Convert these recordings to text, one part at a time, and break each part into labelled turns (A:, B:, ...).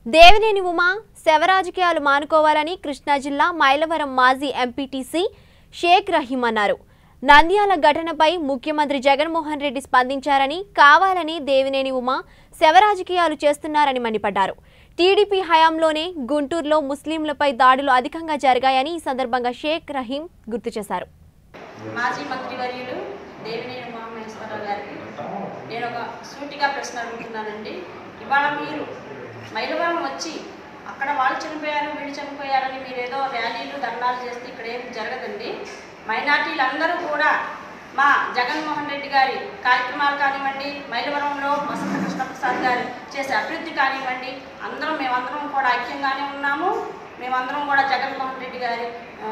A: దేవినేని ఉమా శవ రాజకీయాలు మానుకోవాలని కృష్ణా జిల్లా మైలవరం మాజీ ఎంపీటీసీ షేక్ రహీం అన్నారు నంద్యాల ఘటనపై ముఖ్యమంత్రి జగన్మోహన్ రెడ్డి స్పందించారని కావాలని దేవినేని ఉమా శవ రాజకీయాలు చేస్తున్నారని మండిపడ్డారు టీడీపీ హయాంలోనే గుంటూరులో ముస్లింలపై దాడులు అధికంగా జరిగాయని ఈ సందర్భంగా షేక్ రహీం గుర్తు చేశారు
B: మాజీ మంత్రివర్యులు దేవినేని ఉమామహేశ్వరరావు గారికి నేను ఒక సూటిగా ప్రశ్న అడుగుతున్నానండి ఇవాళ మీరు మైలవరం వచ్చి అక్కడ వాళ్ళు చనిపోయారు వీళ్ళు చనిపోయారని మీరు ఏదో ర్యాలీలు ధర్నాలు చేస్తే ఇక్కడ ఏం జరగదండి మైనార్టీలు అందరూ కూడా మా జగన్మోహన్ రెడ్డి గారి కార్యక్రమాలు కానివ్వండి మైలవరంలో వసంత కృష్ణప్రసాద్ గారు చేసే అభివృద్ధి కానివ్వండి అందరం మేమందరం కూడా ఐక్యంగానే ఉన్నాము మేమందరం కూడా జగన్మోహన్ రెడ్డి గారి ఆ,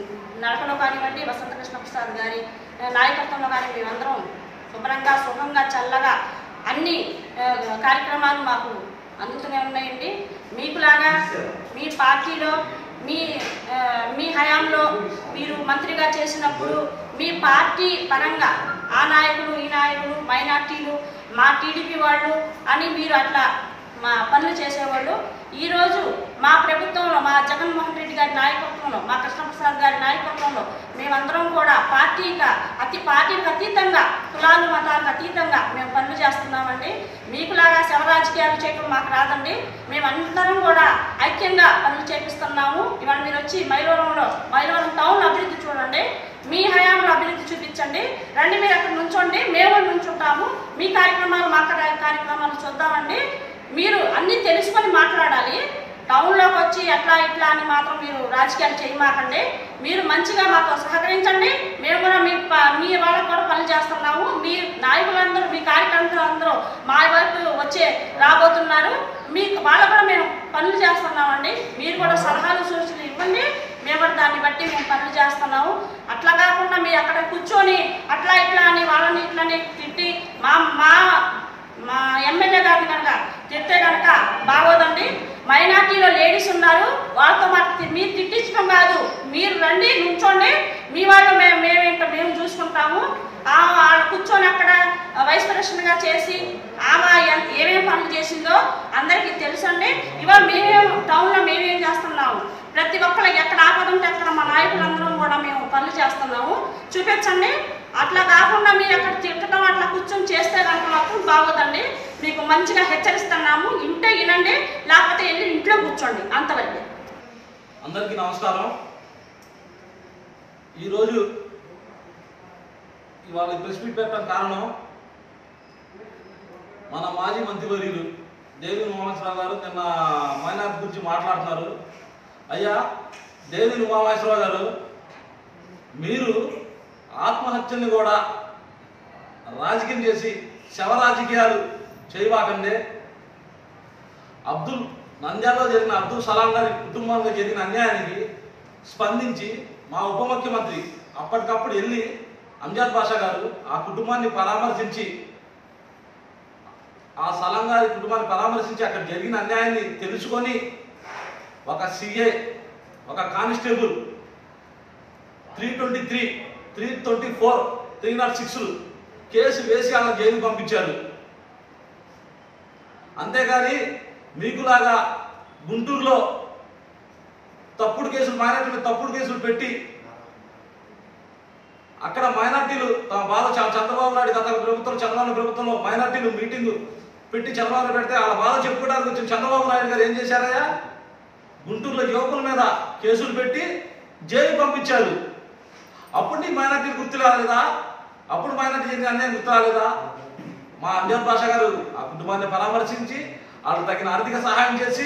B: నడకలో కానివ్వండి వసంత కృష్ణప్రసాద్ గారి ఆ, నాయకత్వంలో కానీ మేమందరం శుభ్రంగా సుఖంగా చల్లగా అన్ని ఆ, కార్యక్రమాలు మాకు అందుతూనే ఉన్నాయండి మీకులాగా మీ పార్టీలో మీ ఆ, మీ హయాంలో మీరు మంత్రిగా చేసినప్పుడు మీ పార్టీ పరంగా ఆ నాయకులు ఈ నాయకులు మైనార్టీలు మా టీడీపీ వాళ్ళు అని మీరు అట్లా మా పనులు చేసేవాళ్ళు ఈరోజు మా ప్రభుత్వంలో మా జగన్మోహన్ రెడ్డి గారి నాయకత్వంలో మా కృష్ణప్రసాద్ గారి నాయకత్వంలో మేమందరం కూడా పార్టీగా అతి పార్టీలకు అతీతంగా కులాలు మతాలకు అతీతంగా మేము పనులు చేస్తున్నామండి మీకులాగా శవ రాజకీయాలు చేయడం మాకు రాదండి మేమందరం కూడా ఐక్యంగా పనులు చేపిస్తున్నాము ఇవాళ మీరు వచ్చి మైలవరంలో మైలవరం టౌన్ అభివృద్ధి చూడండి మీ హయాంలో అభివృద్ధి చూపించండి రండి మీరు అక్కడ నుంచోండి మేము నుంచుంటాము మీ కార్యక్రమాలు మా కార్య- కార్యక్రమాలు చూద్దామండి మీరు అన్నీ తెలుసుకొని మాట్లాడాలి టౌన్లోకి వచ్చి అట్లా ఇట్లా అని మాత్రం మీరు రాజకీయాలు చేయమాకండి మీరు మంచిగా మాతో సహకరించండి మేము కూడా మీ ప- మీ వాళ్ళకు కూడా పనులు చేస్తున్నాము మీ నాయకులందరూ మీ కార్యకర్తలు అందరూ మా వైపు వచ్చే రాబోతున్నారు మీకు వాళ్ళ కూడా మేము పనులు చేస్తున్నామండి మీరు కూడా సలహాలు సూచనలు ఇవ్వండి మేము కూడా దాన్ని బట్టి మేము పనులు చేస్తున్నాము అట్లా కాకుండా మీరు అక్కడ కూర్చొని అట్లా ఇట్లా అని వాళ్ళని ఇట్లని తిట్టి మా మా మా ఎమ్మెల్యే గారిని కనుక తిడితే కనుక బాగోదండి మైనార్టీలో లేడీస్ ఉన్నారు వాళ్ళతో మాకు తి- మీరు తిట్టించడం కాదు మీరు రండి నుంచోండి మీ వాళ్ళు మేము మేమేంటో మేము చూసుకుంటాము ఆ వాళ్ళు కూర్చొని అక్కడ వైస్ ప్రెసిడెంట్గా చేసి ఆమె ఎన్- ఏమేం పనులు చేసిందో అందరికీ తెలుసండి ఇవాళ మేమేం టౌన్లో మేమేం చేస్తున్నాము ప్రతి ఒక్కరికి ఎక్కడ ఆపద ఉంటే అక్కడ మా నాయకులందరం కూడా మేము పనులు చేస్తున్నాము చూపించండి అట్లా కాకుండా మీరు అక్కడ తిట్టడం అట్లా కూర్చొని చేస్తే కనుక మాత్రం బాగోదండి మీకు మంచిగా హెచ్చరిస్తున్నాము ఇంటే వినండి లేకపోతే వెళ్ళి ఇంట్లో కూర్చోండి అంతవరకు
C: అందరికీ నమస్కారం ఈరోజు ఇవాళ ఈ ప్రెస్ మీట్ పెట్టడం కారణం మన మాజీ మంత్రివర్యులు దేవిని ఉమామేశ్వరరావు గారు నిన్న మైనార్టీ గురించి మాట్లాడుతున్నారు అయ్యా దేవిని ఉమామేశ్వరరావు గారు మీరు ఆత్మహత్యల్ని కూడా రాజకీయం చేసి శవ రాజకీయాలు చేయబాకండి అబ్దుల్ నంద్యాలలో జరిగిన అబ్దుల్ సలాం గారి కుటుంబంలో జరిగిన అన్యాయానికి స్పందించి మా ఉప ముఖ్యమంత్రి అప్పటికప్పుడు వెళ్ళి అంజాద్ బాషా గారు ఆ కుటుంబాన్ని పరామర్శించి ఆ సలాం గారి కుటుంబాన్ని పరామర్శించి అక్కడ జరిగిన అన్యాయాన్ని తెలుసుకొని ఒక సిఏ ఒక constable three twenty three three twenty four three nought six case వేసి వాళ్ళ జైలు పంపించారు అంతేగాని మీకులాగా గుంటూరులో తప్పుడు కేసులు మైనార్టీ మీద తప్పుడు కేసులు పెట్టి అక్కడ మైనార్టీలు తమ బాధ చ- చంద్రబాబు నాయుడు గత ప్రభుత్వం చంద్రబాబు నాయుడు ప్రభుత్వంలో మైనార్టీలు మీటింగ్ పెట్టి చంద్రబాబు నాయుడు పెడితే వాళ్ళ బాధ చెప్పుకోవడానికి వచ్చిన చంద్రబాబు నాయుడు గారు ఏం చేశారయ్యా గుంటూరులో యువకుల మీద కేసులు పెట్టి జైలు పంపించారు అప్పుడు నీకు మైనార్టీ గుర్తు రాలేదా అప్పుడు మైనార్టీ జరిగిన అన్యాయం గుర్తు రాలేదా మా అంజన్ భాష గారు ఆ కుటుంబాన్ని పరామర్శించి వాళ్ళకి తగిన ఆర్థిక సహాయం చేసి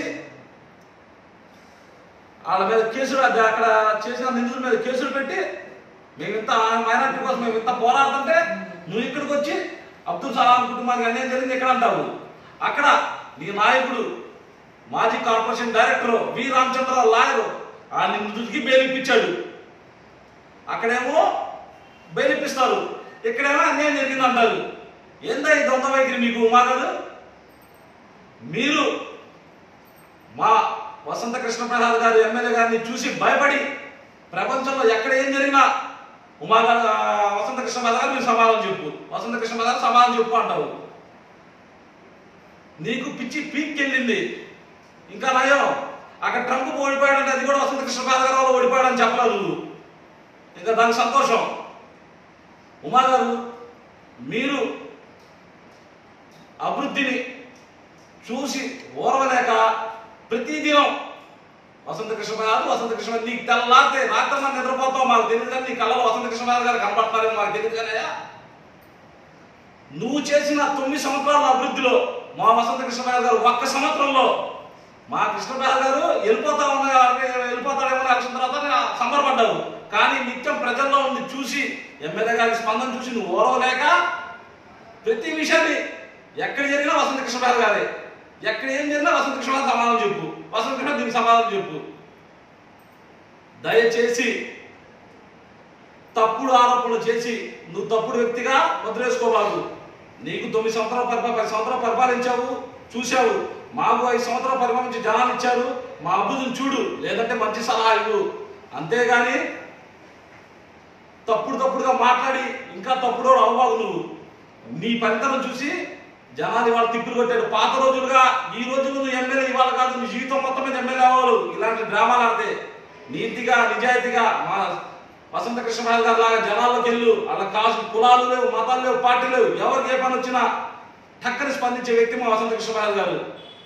C: వాళ్ళ మీద కేసులు అది అక్కడ చేసిన నిందితుల మీద కేసులు పెట్టి మేము ఇంత మైనార్టీ కోసం మేము ఇంత పోరాడుతుంటే నువ్వు ఇక్కడికి వచ్చి అబ్దుల్ సలాం కుటుంబానికి అన్యాయం జరిగింది ఎక్కడ అంటావు అక్కడ నీ నాయకుడు మాజీ corporation director V Ramachandra lawyer ఆ నిందితుడికి బెయిల్ ఇప్పించాడు అక్కడేమో బెయిల్ ఇప్పిస్తారు ఇక్కడేమో అన్యాయం జరిగింది అంటారు ఏందా ఈ దొంగ వైఖరి మీకు ఉమా గారు మీరు మా వసంత కృష్ణ ప్రసాద్ గారు ఎమ్మెల్యే గారిని చూసి భయపడి ప్రపంచంలో ఎక్కడ ఏం జరిగినా ఉమా గారు ఆ, వసంత కృష్ణ ప్రసాద్ గారు మీరు సమాధానం చెప్పు వసంత కృష్ణ ప్రసాద్ సమాధానం చెప్పు అంటావు నీకు పిచ్చి పీక్కి వెళ్ళింది ఇంకా నయం అక్కడ ట్రంప్ ఓడిపోయాడంటే అది కూడా వసంత కృష్ణ గారు వల్ల ఓడిపోయాడని చెప్పలేదు నువ్వు ఇంకా దానికి సంతోషం ఉమా గారు మీరు అభివృద్ధిని చూసి ఓర్వలేక ప్రతి దినం వసంత కృష్ణ గారు వసంత కృష్ణ నీకు తెల్లారితే రాత్రి మనం నిద్రపోతాం మాకు తెలియదు కానీ నీ కళ్ళలో వసంత కృష్ణ గారు కనబడతారని మాకు తెలియదు కానీ నువ్వు చేసిన తొమ్మిది సంవత్సరాల అభివృద్ధిలో మా వసంత కృష్ణ గారు ఒక్క సంవత్సరంలో మా కృష్ణరాజు గారు వెళ్ళిపోతా ఉన్న వెళ్ళిపోతాడేమో ఎలక్షన్ తర్వాత సంబరపడ్డావు కానీ నిత్యం ప్రజల్లో ఉండి చూసి ఎమ్మెల్యే గారి స్పందన చూసి నువ్వు ఓరవలేక ప్రతి విషయాన్ని ఎక్కడ జరిగినా వసంత కృష్ణరాజు గారే ఎక్కడ ఏం జరిగినా వసంత కృష్ణరాజు సమాధానం చెప్పు వసంత కృష్ణ దీనికి సమాధానం చెప్పు దయచేసి తప్పుడు ఆరోపణలు చేసి నువ్వు తప్పుడు వ్యక్తిగా వదిలేసుకోబాకు నీకు తొమ్మిది సంవత్సరాలు పరిపాలన పది సంవత్సరాలు పరిపాలించావు చూశావు మాకు ఐదు సంవత్సరాలు పరిపాలించి జనాలు ఇచ్చారు మా అభివృద్ధిని చూడు లేదంటే మంచి సలహా ఇవ్వు అంతేగాని తప్పుడు తప్పుడుగా మాట్లాడి ఇంకా తప్పుడు అవ్వబాకు నువ్వు నీ పనితనం చూసి జనాలు ఇవాళ తిప్పులు కొట్టాడు పాత రోజులుగా ఈ రోజు నువ్వు ఎమ్మెల్యే ఇవాళ కాదు నీ జీవితం మొత్తం మీద ఎమ్మెల్యే అవ్వాలి ఇలాంటి డ్రామాలు ఆడితే నీతిగా నిజాయితీగా మా వసంత కృష్ణరాజు గారు లాగా జనాల్లోకి వెళ్ళు అలా కాసు కులాలు లేవు మతాలు లేవు పార్టీ లేవు ఎవరికి ఏ పని వచ్చినా టక్కని స్పందించే వ్యక్తి మా వసంత కృష్ణరాజు గారు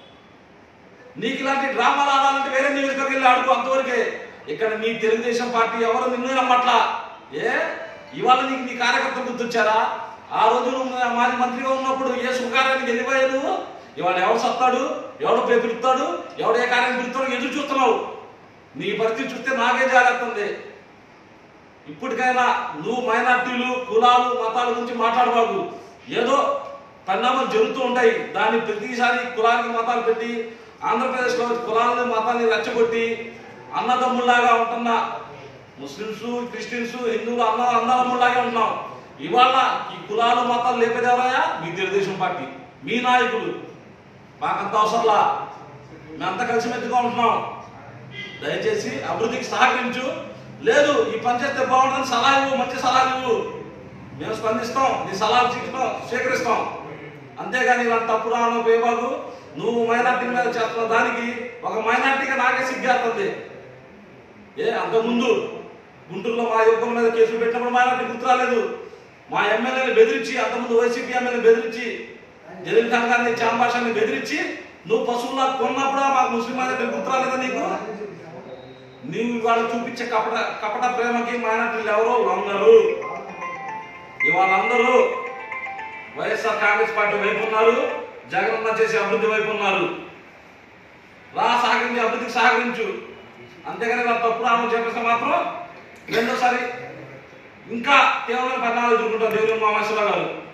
C: నీకు ఇలాంటి డ్రామాలు ఆడాలంటే వేరే నియోజకవర్గం వెళ్ళి ఆడుకో అంతవరకే ఇక్కడ నీ తెలుగుదేశం పార్టీ ఎవరు నిన్ను నమ్మట్లా ఏ ఇవాళ నీకు నీ కార్యకర్తలు గుర్తొచ్చారా ఆ రోజు నువ్వు మాజీ మంత్రిగా ఉన్నప్పుడు ఏ శుభకార్యానికి వెళ్ళిపోయావు నువ్వు ఇవాళ ఎవడు సత్తాడు ఎవడు పే పిలుస్తాడు ఎవడు ఏ కార్యాన్ని పిలుస్తాడు ఎదురు చూస్తున్నావు నీ పరిస్థితి చూస్తే నాకే జాగ్రత్త ఇప్పటికైనా నువ్వు మైనార్టీలు కులాలు మతాల గురించి మాట్లాడబాకు ఏదో పరిణామాలు జరుగుతూ ఉంటాయి దాన్ని ప్రతిసారి కులానికి మతాలు పెట్టి ఆంధ్రప్రదేశ్లో కులాలని మతాన్ని రెచ్చగొట్టి అన్నదమ్ముల్లాగా ఉంటున్న ముస్లిమ్స్ క్రిస్టియన్స్ హిందువులు అన్న అన్నదమ్ముల్లాగే ఉంటున్నాం ఇవాళ ఈ కులాలు మతాలు లేపేది ఎవరయ్యా మీ తెలుగుదేశం పార్టీ మీ నాయకులు మాకంత అవసరంలా మేమంతా కలిసిమెత్తుగా ఉంటున్నాం దయచేసి అభివృద్ధికి సహకరించు లేదు ఈ పని చేస్తే బాగుంటుంది సలహా ఇవ్వు మంచి సలహా ఇవ్వు మేము స్పందిస్తాం నీ సలహాలు స్వీకరిస్తాం స్వీకరిస్తాం అంతేగాని ఇలాంటి తప్పుడు ఆనో పేబాకు నువ్వు మైనార్టీ మీద చేస్తున్న దానికి ఒక మైనార్టీగా నాకే సిగ్గేస్తుంది ఏ అంతకుముందు గుంటూరులో మా యువకుల మీద కేసులు పెట్టినప్పుడు మైనార్టీ గుర్తు రాలేదు మా ఎమ్మెల్యేని బెదిరించి అంతకుముందు వైసీపీ ఎమ్మెల్యేని బెదిరించి జలీల్ ఖాన్ గారిని చాంబాషాన్ని బెదిరించి నువ్వు పశువులా కొన్నప్పుడు మాకు ముస్లిం మైనార్టీ గుర్తు రాలేదా నీకు నీవు ఇవాళ చూపించే కపట కపట ప్రేమకి మైనార్టీలు ఎవరో అందరూ ఇవాళ అందరూ వైఎస్ఆర్ కాంగ్రెస్ పార్టీ వైపు ఉన్నారు జగనన్న చేసే అభివృద్ధి వైపు ఉన్నారు రా సహకరించి అభివృద్ధికి సహకరించు అంతేగాని ఇలా తప్పుడు ఆమె చెప్పేస్తే మాత్రం రెండోసారి ఇంకా తీవ్రమైన పరిణామాలు ఎదుర్కొంటారు దేవుని మామేశ్వరరావు గారు